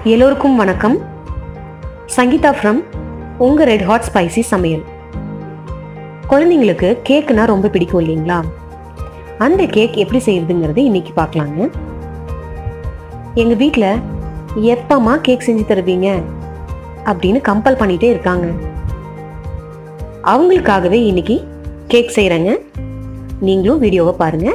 எல்லோருக்கும் வணக்கம் சங்கீதா ஃப்ரம் உங்கள் ரெட் ஹாட் ஸ்பைசி சமையல் குழந்தைங்களுக்கு கேக்குனா ரொம்ப பிடிக்கும் இல்லைங்களா அந்த கேக் எப்படி செய்யறதுங்கிறது இன்னைக்கு பார்க்கலாங்க எங்கள் வீட்டில் எப்பமா கேக் செஞ்சு தருவீங்க அப்படின்னு கம்பல் பண்ணிட்டே இருக்காங்க அவங்களுக்காகவே இன்னைக்கு கேக் செய்கிறேங்க நீங்களும் வீடியோவை பாருங்க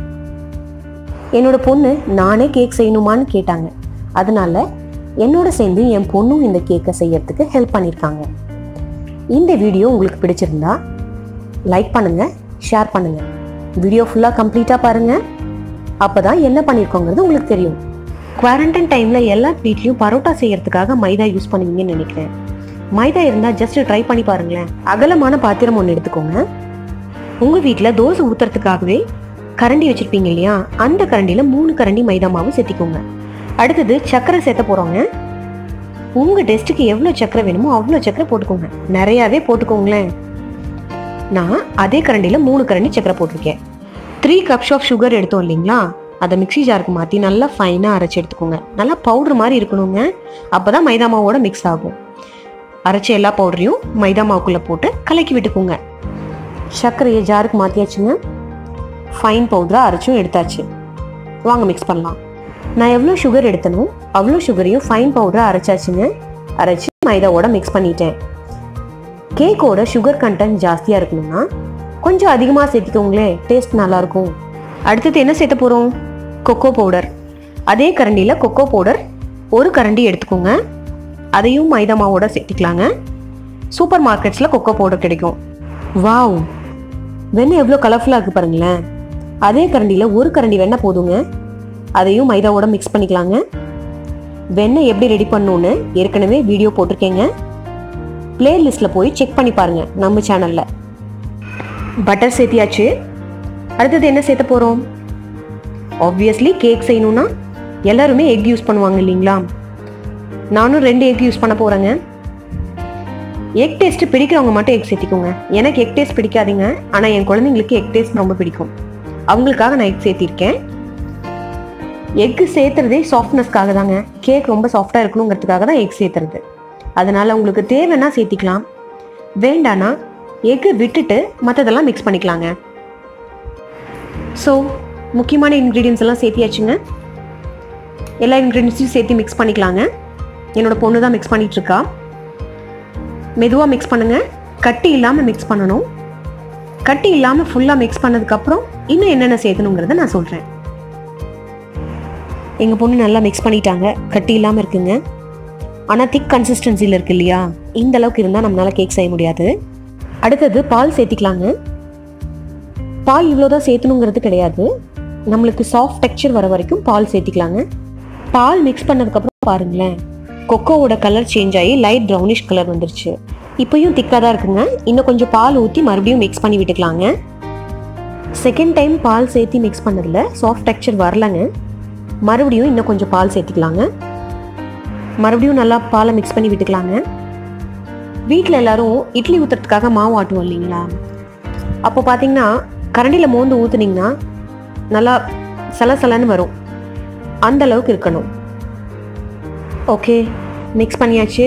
என்னோட பொண்ணு நானே கேக் செய்யணுமான்னு கேட்டாங்க அதனால என்னோட சேர்ந்து என் பொண்ணும் இந்த கேக்கை செய்யறதுக்கு ஹெல்ப் பண்ணியிருக்காங்க இந்த வீடியோ உங்களுக்கு பிடிச்சிருந்தா லைக் பண்ணுங்க ஷேர் பண்ணுங்க வீடியோ ஃபுல்லாக கம்ப்ளீட்டாக பாருங்க அப்பதான் என்ன பண்ணியிருக்கோங்கிறது உங்களுக்கு தெரியும் குவாரண்டைன் டைமில் எல்லா வீட்லேயும் பரோட்டா செய்யறதுக்காக மைதா யூஸ் பண்ணுவீங்கன்னு நினைக்கிறேன் மைதா இருந்தால் ஜஸ்ட் ட்ரை பண்ணி பாருங்களேன் அகலமான பாத்திரம் ஒன்று எடுத்துக்கோங்க உங்கள் வீட்டில் தோசை ஊற்றுறதுக்காகவே கரண்டி வச்சுருப்பீங்க இல்லையா அந்த கரண்டியில் மூணு கரண்டி மைதா மாவு சேர்த்திக்கோங்க அடுத்தது சர்க்கரை சேர்த்த போகிறோங்க உங்கள் டெஸ்ட்டுக்கு எவ்வளோ சர்க்கரை வேணுமோ அவ்வளோ சர்க்கரை போட்டுக்கோங்க நிறையாவே போட்டுக்கோங்களேன் நான் அதே கரண்டியில் மூணு கரண்டி சர்க்கரை போட்டிருக்கேன் த்ரீ கப்ஸ் ஆஃப் சுகர் எடுத்தோம் இல்லைங்களா அதை மிக்ஸி ஜாருக்கு மாற்றி நல்லா ஃபைனாக அரைச்சி எடுத்துக்கோங்க நல்லா பவுடர் மாதிரி இருக்கணுங்க அப்போ தான் மைதா மாவோட மிக்ஸ் ஆகும் அரைச்ச எல்லா பவுடரையும் மைதா மாவுக்குள்ளே போட்டு கலக்கி விட்டுக்கோங்க சர்க்கரையை ஜாருக்கு மாற்றியாச்சுங்க ஃபைன் பவுடராக அரைச்சும் எடுத்தாச்சு வாங்க மிக்ஸ் பண்ணலாம் நான் எவ்வளோ சுகர் எடுத்தனோ அவ்வளோ சுகரையும் ஃபைன் பவுடராக அரைச்சாச்சுங்க அரைச்சி மைதாவோட மிக்ஸ் பண்ணிட்டேன் கேக்கோட சுகர் கண்டென்ட் ஜாஸ்தியாக இருக்கணும்னா கொஞ்சம் அதிகமாக சேர்த்திக்கோங்களே டேஸ்ட் நல்லாயிருக்கும் அடுத்தது என்ன சேர்த்த போகிறோம் கொக்கோ பவுடர் அதே கரண்டியில் கொக்கோ பவுடர் ஒரு கரண்டி எடுத்துக்கோங்க அதையும் மைதா மாவோட சேர்த்திக்கலாங்க சூப்பர் மார்க்கெட்ஸில் கொக்கோ பவுடர் கிடைக்கும் வாவ் வெண்ணெய் எவ்வளோ கலர்ஃபுல்லாக இருக்குது பாருங்களேன் அதே கரண்டியில் ஒரு கரண்டி வெண்ணெய் போதுங்க அதையும் மைதாவோட மிக்ஸ் பண்ணிக்கலாங்க வெண்ணெய் எப்படி ரெடி பண்ணணும்னு ஏற்கனவே வீடியோ போட்டிருக்கேங்க பிளேலிஸ்ட்டில் போய் செக் பண்ணி பாருங்க நம்ம சேனலில் பட்டர் சேர்த்தியாச்சு அடுத்தது என்ன சேர்த்த போகிறோம் ஆப்வியஸ்லி கேக் செய்யணும்னா எல்லாருமே எக் யூஸ் பண்ணுவாங்க இல்லைங்களா நானும் ரெண்டு எக் யூஸ் பண்ண போகிறேங்க எக் டேஸ்ட் பிடிக்கிறவங்க மட்டும் எக் சேர்த்திக்கோங்க எனக்கு எக் டேஸ்ட் பிடிக்காதுங்க ஆனால் என் குழந்தைங்களுக்கு எக் டேஸ்ட் ரொம்ப பிடிக்கும் அவங்களுக்காக நான் எக் சேர்த்திருக்கேன் எக்கு சேர்த்துறதே சாஃப்ட்னஸ்க்காக தாங்க கேக் ரொம்ப சாஃப்டாக இருக்கணுங்கிறதுக்காக தான் எக் சேர்த்துறது அதனால உங்களுக்கு தேவைன்னா சேர்த்திக்கலாம் வேண்டானா எக்கு விட்டுட்டு மற்றதெல்லாம் மிக்ஸ் பண்ணிக்கலாங்க ஸோ முக்கியமான இன்க்ரீடியன்ஸ் எல்லாம் சேர்த்தியாச்சுங்க எல்லா இன்க்ரீடியன்ஸையும் சேர்த்து மிக்ஸ் பண்ணிக்கலாங்க என்னோட பொண்ணு தான் மிக்ஸ் பண்ணிட்டு இருக்கா மெதுவாக மிக்ஸ் பண்ணுங்க கட்டி இல்லாமல் மிக்ஸ் பண்ணணும் கட்டி இல்லாமல் ஃபுல்லாக மிக்ஸ் பண்ணதுக்கப்புறம் இன்னும் என்னென்ன சேர்த்தணுங்கிறத நான் சொல்கிறேன் எங்கள் பொண்ணு நல்லா மிக்ஸ் பண்ணிட்டாங்க கட்டி இல்லாமல் இருக்குங்க ஆனால் திக் கன்சிஸ்டன்சியில் இருக்கு இல்லையா இந்த அளவுக்கு இருந்தால் நம்மளால கேக் செய்ய முடியாது அடுத்தது பால் சேர்த்திக்கலாங்க பால் இவ்வளோதான் சேர்த்தணுங்கிறது கிடையாது நம்மளுக்கு சாஃப்ட் டெக்ஸ்சர் வர வரைக்கும் பால் சேர்த்திக்கலாங்க பால் மிக்ஸ் பண்ணதுக்கப்புறம் பாருங்களேன் கொக்கோவோட கலர் சேஞ்ச் ஆகி லைட் ப்ரௌனிஷ் கலர் வந்துருச்சு இப்போயும் திக்காக தான் இருக்குங்க இன்னும் கொஞ்சம் பால் ஊற்றி மறுபடியும் மிக்ஸ் பண்ணி விட்டுக்கலாங்க செகண்ட் டைம் பால் சேர்த்து மிக்ஸ் பண்ணதில் சாஃப்ட் டெக்ஸ்சர் வரலங்க மறுபடியும் இன்னும் கொஞ்சம் பால் சேர்த்துக்கலாங்க மறுபடியும் நல்லா பாலை மிக்ஸ் பண்ணி விட்டுக்கலாங்க வீட்டில் எல்லாரும் இட்லி ஊற்றுறதுக்காக மாவு ஆட்டுவோம் இல்லைங்களா அப்போ பார்த்தீங்கன்னா கரண்டியில் மோந்து ஊற்றுனீங்கன்னா நல்லா சலசலன்னு வரும் அந்த அளவுக்கு இருக்கணும் ஓகே மிக்ஸ் பண்ணியாச்சு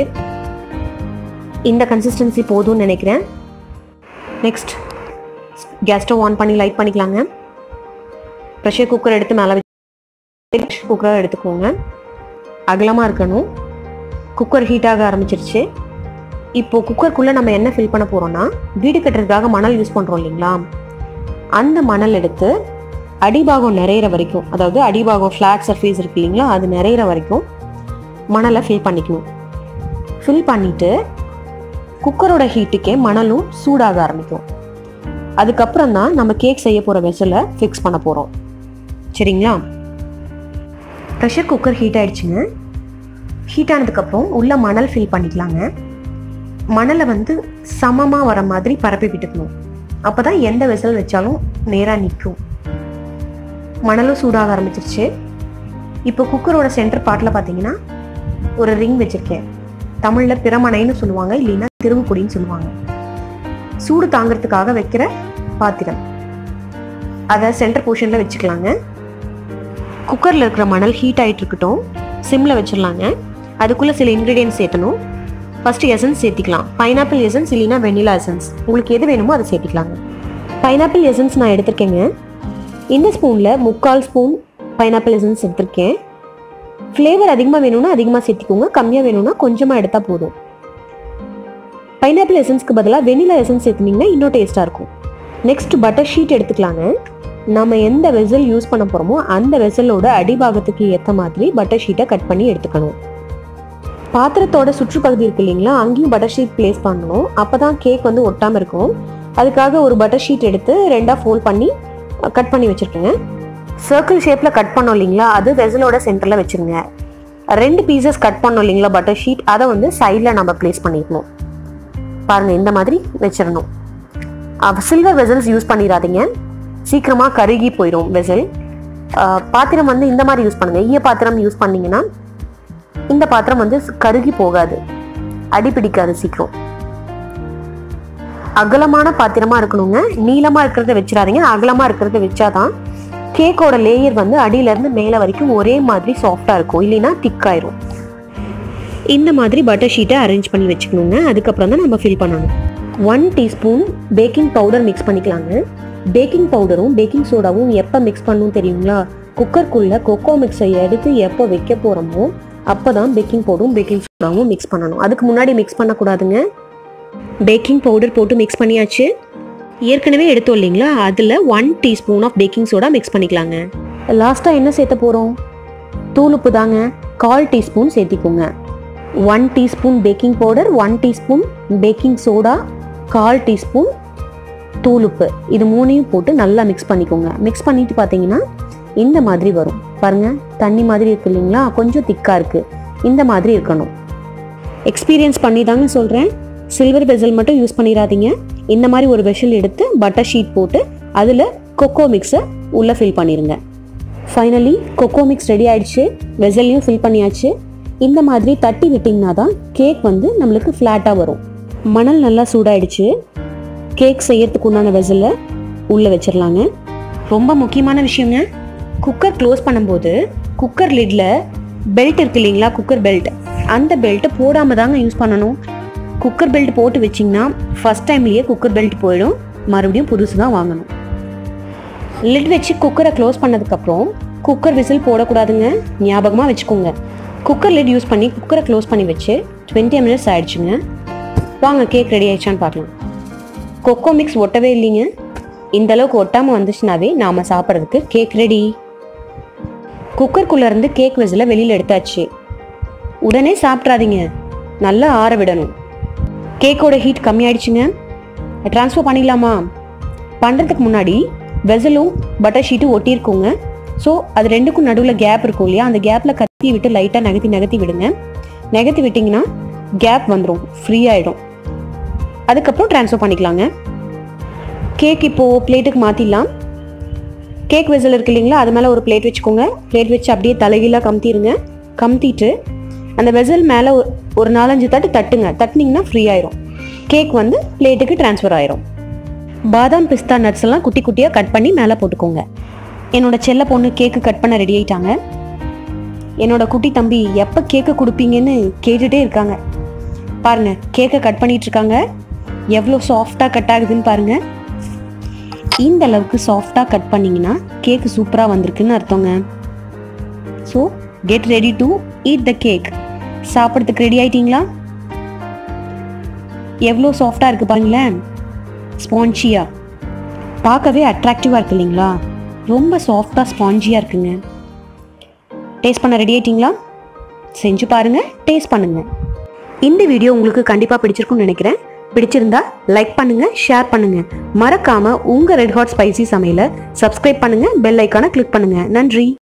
இந்த கன்சிஸ்டன்சி போதும்னு நினைக்கிறேன் நெக்ஸ்ட் கேஸ் ஸ்டவ் ஆன் பண்ணி லைட் பண்ணிக்கலாங்க ப்ரெஷர் குக்கர் எடுத்து மேலே வச்சு குக்கராக எடுத்துக்கோங்க அகலமாக இருக்கணும் குக்கர் ஹீட்டாக ஆரம்பிச்சிருச்சு இப்போ குக்கருக்குள்ளே நம்ம என்ன ஃபில் பண்ண போகிறோம்னா வீடு கட்டுறதுக்காக மணல் யூஸ் பண்ணுறோம் இல்லைங்களா அந்த மணல் எடுத்து அடிபாகம் நிறையிற வரைக்கும் அதாவது அடிபாகம் ஃப்ளாட் சர்ஃபேஸ் இருக்கு இல்லைங்களா அது நிறையிற வரைக்கும் மணலை ஃபில் பண்ணிக்கணும் ஃபில் பண்ணிவிட்டு குக்கரோட ஹீட்டுக்கே மணலும் சூடாக ஆரம்பிக்கும் அதுக்கப்புறம் தான் நம்ம கேக் செய்ய போகிற வெசலை ஃபிக்ஸ் பண்ண போகிறோம் சரிங்களா ப்ரெஷர் குக்கர் ஹீட் ஆயிடுச்சுங்க ஹீட் ஆனதுக்கப்புறம் உள்ள மணல் ஃபில் பண்ணிக்கலாங்க மணலை வந்து சமமாக வர மாதிரி பரப்பி விட்டுக்கணும் அப்போ தான் எந்த வெசல் வச்சாலும் நேராக நிற்கும் மணலும் சூடாக ஆரம்பிச்சிருச்சு இப்போ குக்கரோட சென்டர் பார்ட்டில் பார்த்தீங்கன்னா ஒரு ரிங் வச்சுருக்கேன் தமிழில் பிரமணைன்னு சொல்லுவாங்க இல்லைன்னா திருவுக்குடின்னு சொல்லுவாங்க சூடு தாங்கிறதுக்காக வைக்கிற பாத்திரம் அதை சென்டர் போர்ஷனில் வச்சுக்கலாங்க குக்கரில் இருக்கிற மணல் ஹீட் ஆகிட்டு இருக்கட்டும் சிம்மில் வச்சிடலாங்க அதுக்குள்ளே சில இன்க்ரீடியன்ஸ் சேர்த்தணும் ஃபஸ்ட்டு எசன்ஸ் சேர்த்திக்கலாம் பைனாப்பிள் எசன்ஸ் இல்லைன்னா வெண்ணிலா எசன்ஸ் உங்களுக்கு எது வேணுமோ அதை சேர்த்திக்கலாங்க பைனாப்பிள் எசன்ஸ் நான் எடுத்திருக்கேங்க இந்த ஸ்பூனில் முக்கால் ஸ்பூன் பைனாப்பிள் எசன்ஸ் எடுத்திருக்கேன் ஃப்ளேவர் அதிகமாக வேணும்னா அதிகமாக சேர்த்திக்கோங்க கம்மியாக வேணும்னா கொஞ்சமாக எடுத்தால் போதும் பைனாப்பிள் எசன்ஸ்க்கு பதிலாக வெனிலா எசன்ஸ் சேர்த்துனீங்கன்னா இன்னும் டேஸ்ட்டாக இருக்கும் நெக்ஸ்ட் பட்டர் ஷீட் எடுத்துக்கலாங்க நம்ம எந்த வெசல் யூஸ் பண்ண போகிறோமோ அந்த வெசலோட அடிபாகத்துக்கு ஏற்ற மாதிரி பட்டர் ஷீட்டை கட் பண்ணி எடுத்துக்கணும் பாத்திரத்தோட சுற்றுப்பகுதி இருக்கு இல்லைங்களா அங்கேயும் பட்டர் ஷீட் பிளேஸ் பண்ணணும் அப்போ தான் கேக் வந்து ஒட்டாமல் இருக்கும் அதுக்காக ஒரு பட்டர் ஷீட் எடுத்து ரெண்டாக ஃபோல்ட் பண்ணி கட் பண்ணி வச்சுருக்கேங்க சர்க்கிள் ஷேப்பில் கட் பண்ணோம் இல்லைங்களா அது வெசலோட சென்டரில் வச்சுருங்க ரெண்டு பீசஸ் கட் பண்ணோம் இல்லைங்களா பட்டர் ஷீட் அதை வந்து சைடில் நம்ம பிளேஸ் பண்ணிக்கணும் பாருங்கள் இந்த மாதிரி வச்சிடணும் சில்வர் வெசல்ஸ் யூஸ் பண்ணிடாதீங்க சீக்கிரமாக கருகி போயிடும் வெசல் பாத்திரம் வந்து இந்த மாதிரி யூஸ் பண்ணுங்க ஈய பாத்திரம் யூஸ் பண்ணீங்கன்னா இந்த பாத்திரம் வந்து கருகி போகாது அடி பிடிக்காது சீக்கிரம் அகலமான பாத்திரமா இருக்கணுங்க நீளமா இருக்கிறத வச்சிடாதீங்க அகலமா இருக்கிறத வச்சாதான் கேக்கோட லேயர் வந்து அடியில இருந்து மேல வரைக்கும் ஒரே மாதிரி சாஃப்டா இருக்கும் இல்லைன்னா திக்காயிரும் இந்த மாதிரி பட்டர் ஷீட்டை அரேஞ்ச் பண்ணி வச்சுக்கணுங்க அதுக்கப்புறம் தான் நம்ம ஃபில் பண்ணணும் one teaspoon baking powder mix பண்ணிக்கலாங்க பேக்கிங் பவுடரும் பேக்கிங் சோடாவும் எப்போ மிக்ஸ் பண்ணணும் தெரியுங்களா குக்கருக்குள்ள கொக்கோ மிக்ஸை எடுத்து எப்போ வைக்க போகிறோமோ அப்போ தான் பேக்கிங் பவுடரும் பேக்கிங் சோடாவும் மிக்ஸ் பண்ணணும் அதுக்கு முன்னாடி மிக்ஸ் பண்ணக்கூடாதுங்க பேக்கிங் பவுடர் போட்டு மிக்ஸ் பண்ணியாச்சு ஏற்கனவே எடுத்தோம் இல்லைங்களா அதில் one teaspoon of baking soda mix பண்ணிக்கலாங்க லாஸ்ட்டாக என்ன சேர்த்த போகிறோம் தூளுப்பு தாங்க கால் டீஸ்பூன் சேர்த்திக்கோங்க one teaspoon baking powder one teaspoon baking soda கால் டீஸ்பூன் தூளுப்பு இது மூணையும் போட்டு நல்லா மிக்ஸ் பண்ணிக்கோங்க மிக்ஸ் பண்ணிட்டு பார்த்தீங்கன்னா இந்த மாதிரி வரும் பாருங்க தண்ணி மாதிரி இருக்கு இல்லைங்களா கொஞ்சம் திக்காக இருக்கு இந்த மாதிரி இருக்கணும் எக்ஸ்பீரியன்ஸ் பண்ணி தாங்க சொல்கிறேன் சில்வர் வெசல் மட்டும் யூஸ் பண்ணிடாதீங்க இந்த மாதிரி ஒரு வெஷல் எடுத்து பட்டர் ஷீட் போட்டு அதில் கொக்கோ மிக்ஸை உள்ளே ஃபில் பண்ணிடுங்க ஃபைனலி கொக்கோ மிக்ஸ் ரெடி ஆயிடுச்சு வெசல்லையும் ஃபில் பண்ணியாச்சு இந்த மாதிரி தட்டி விட்டிங்கன்னா தான் கேக் வந்து நம்மளுக்கு ஃப்ளாட்டாக வரும் மணல் நல்லா சூடாயிடுச்சு கேக் செய்யறதுக்கு உண்டான வெசலை உள்ளே வச்சிடலாங்க ரொம்ப முக்கியமான விஷயங்க குக்கர் க்ளோஸ் பண்ணும்போது குக்கர் லிட்ல பெல்ட் இருக்கு இல்லைங்களா குக்கர் பெல்ட் அந்த பெல்ட் போடாம தாங்க யூஸ் பண்ணணும் குக்கர் பெல்ட் போட்டு வச்சிங்கன்னா ஃபர்ஸ்ட் டைம்லேயே குக்கர் பெல்ட் போயிடும் மறுபடியும் புதுசு தான் வாங்கணும் லிட் வச்சு குக்கரை க்ளோஸ் பண்ணதுக்கப்புறம் குக்கர் விசில் போடக்கூடாதுங்க ஞாபகமாக வச்சுக்கோங்க குக்கர் லிட் யூஸ் பண்ணி குக்கரை க்ளோஸ் பண்ணி வச்சு டுவெண்ட்டி மினிட்ஸ் ஆயிடுச்சுங்க வாங்க கேக் ரெடி ஆயிடுச்சான்னு பார்க்கலாம் கொக்கோ மிக்ஸ் ஒட்டவே இல்லைங்க இந்த அளவுக்கு ஒட்டாமல் வந்துச்சுனாவே நாம் சாப்பிட்றதுக்கு கேக் ரெடி குக்கருக்குள்ளே இருந்து கேக் வெசில் வெளியில் எடுத்தாச்சு உடனே சாப்பிட்றாதீங்க நல்லா ஆற விடணும் கேக்கோட ஹீட் கம்மியாயிடுச்சுங்க ட்ரான்ஸ்ஃபர் பண்ணிடலாமா பண்ணுறதுக்கு முன்னாடி வெசலும் பட்டர் ஷீட்டும் ஒட்டியிருக்கோங்க ஸோ அது ரெண்டுக்கும் நடுவில் கேப் இருக்கும் இல்லையா அந்த கேப்பில் கத்தி விட்டு லைட்டாக நகர்த்தி நகர்த்தி விடுங்க நகர்த்தி விட்டிங்கன்னா கேப் வந்துடும் ஃப்ரீ ஆகிடும் அதுக்கப்புறம் ட்ரான்ஸ்ஃபர் பண்ணிக்கலாங்க கேக் இப்போது பிளேட்டுக்கு மாற்றிடலாம் கேக் வெசல் இருக்கு இல்லைங்களா அது மேலே ஒரு பிளேட் வச்சுக்கோங்க பிளேட் வச்சு அப்படியே தலைகீழாக கமுத்திடுங்க கமுத்திட்டு அந்த வெசல் மேலே ஒரு நாலஞ்சு தட்டு தட்டுங்க தட்டுனீங்கன்னா ஃப்ரீ ஆயிரும் கேக் வந்து பிளேட்டுக்கு ட்ரான்ஸ்ஃபர் ஆயிரும் பாதாம் பிஸ்தா நட்ஸ் எல்லாம் குட்டி குட்டியாக கட் பண்ணி மேலே போட்டுக்கோங்க என்னோட செல்ல பொண்ணு கேக்கு கட் பண்ண ரெடி ஆயிட்டாங்க என்னோட குட்டி தம்பி எப்போ கேக்கு கொடுப்பீங்கன்னு கேட்டுட்டே இருக்காங்க பாருங்க கேக்கை கட் பண்ணிட்டு இருக்காங்க எவ்வளோ சாஃப்டாக கட் ஆகுதுன்னு பாருங்க இந்த அளவுக்கு சாஃப்டாக கட் பண்ணீங்கன்னா கேக்கு சூப்பராக வந்திருக்குன்னு அர்த்தங்க so get ready to eat the cake சாப்பிட்றதுக்கு ரெடி ஆயிட்டீங்களா எவ்வளோ சாஃப்டாக இருக்குது பாருங்களேன் ஸ்பான்ச்சியாக பார்க்கவே அட்ராக்டிவாக இருக்கு இல்லைங்களா ரொம்ப சாஃப்டாக ஸ்பான்ஜியாக இருக்குங்க டேஸ்ட் பண்ண ரெடி ஆயிட்டீங்களா செஞ்சு பாருங்க டேஸ்ட் பண்ணுங்க இந்த வீடியோ உங்களுக்கு கண்டிப்பாக பிடிச்சிருக்கும்னு நினைக்கிறேன் பிடிச்சிருந்தா லைக் பண்ணுங்க ஷேர் பண்ணுங்க மறக்காம உங்க ரெட் ஹாட் ஸ்பைசி சமையலை சப்ஸ்கிரைப் பண்ணுங்க பெல் ஐக்கானை கிளிக் பண்ணுங்க நன்றி